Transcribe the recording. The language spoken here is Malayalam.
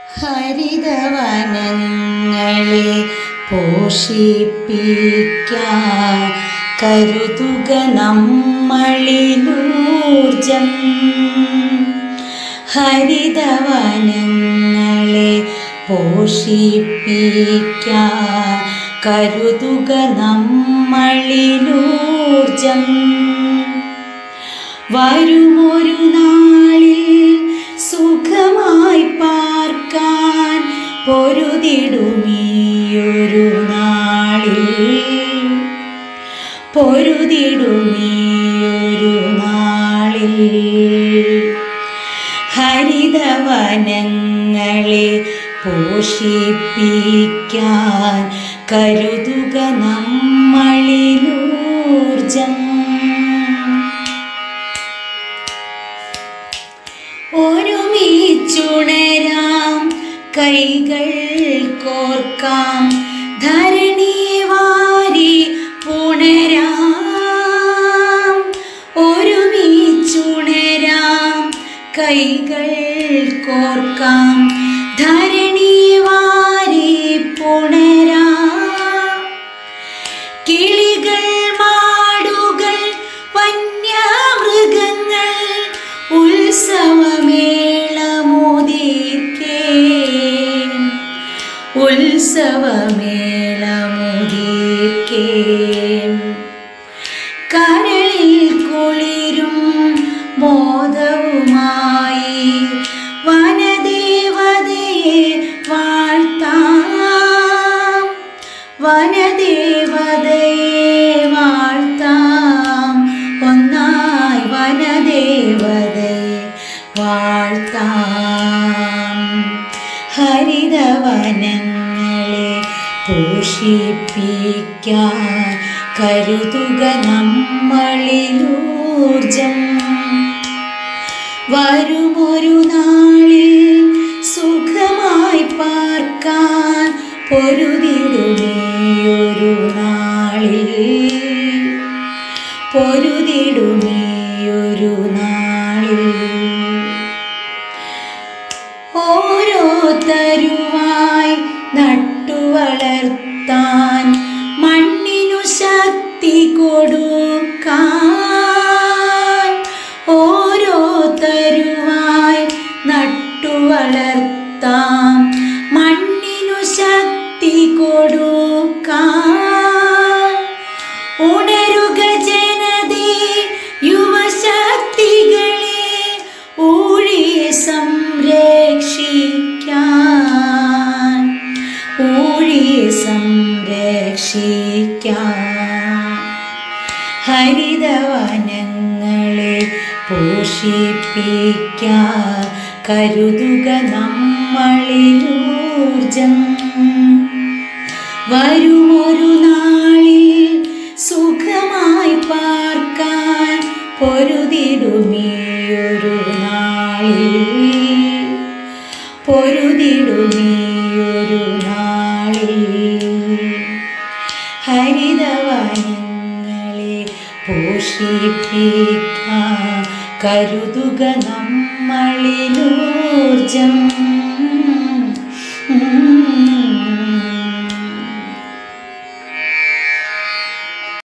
ഹരിതവനങ്ങളെ പോഷിപ്പിക്കാൻ കരുതുക നമ്മളിലൂർജം ഹരിതവനങ്ങളെ പോഷിപ്പിക്കാൻ കരുതുക നമ്മളിലൂർജം വരുമൊരു നാളിൽ സുഖമായി പാർക്കാൻ പൊരുതിടുമീയൊരു നാളിൽ പൊരുതിടുമീയൊരു നാളിൽ ഹരിതവനങ്ങളെ പോഷിപ്പിക്കാൻ കരുതുക നമ്മളിലൂർജം ഒരുമിച്ചുണരാം കൈകൾ കോർക്കാം ധരണിയെ വാരി പുണരാം ഒരുമിച്ചുണരാം കൈകൾ കോർക്കാം ധരണിയെ വാരി പുണരാം കിളികൾ മാടുകൾ വന്യമൃഗങ്ങൾ ഉത്സവമേളമോദീർക്കേ ഉത്സവമേളമോദീർക്കേ കരളിൽ കുളിരും മോദവുമായി വനദേവതയെ വാഴ്ത്താം വനദേവതയെ വാഴ്ത്താം ഒന്നായി വനദേവതയെ വാഴ്ത്താം ഹരിതവനങ്ങളെ പോഷിപ്പിക്കാൻ കരുതുക നമ്മളിലൂർജം വരുമൊരു നാളിൽ സുഖമായി പാർക്കാൻ പൊരുതിടുമേയൊരു നാളിൽ പൊരുതിടുമേയൊരു നാളിൽ ഓരോ തരുവായി നട്ടുവളർത്താൻ മണ്ണിനു ശക്തി കൊടുക്കാൻ ഓരോ തരുവായി നട്ടുവളർത്താം മണ്ണിനു ശക്തി കൊടുക്കാൻ ഉണരുക ജനതേ യുവശക്തികളെ ഊഴിയെ സംരക്ഷിക്കാൻ ഊഴിയെ സംരക്ഷിക്കാൻ ഹരിതവനങ്ങളെ പോഷിപ്പിക്കാൻ കരുതുക നമ്മളിലൂർജം വരുമൊരു നാളിൽ സുഖമായി പാർക്കാൻ പൊരുതിടുമീയൊരു നാളിൽ പൊരുതിടുമീയൊരു നാളിൽ ഹരിതവനങ്ങളെ പോഷിപ്പിക്കാൻ കരുതുക നമ്മളിലൂർജം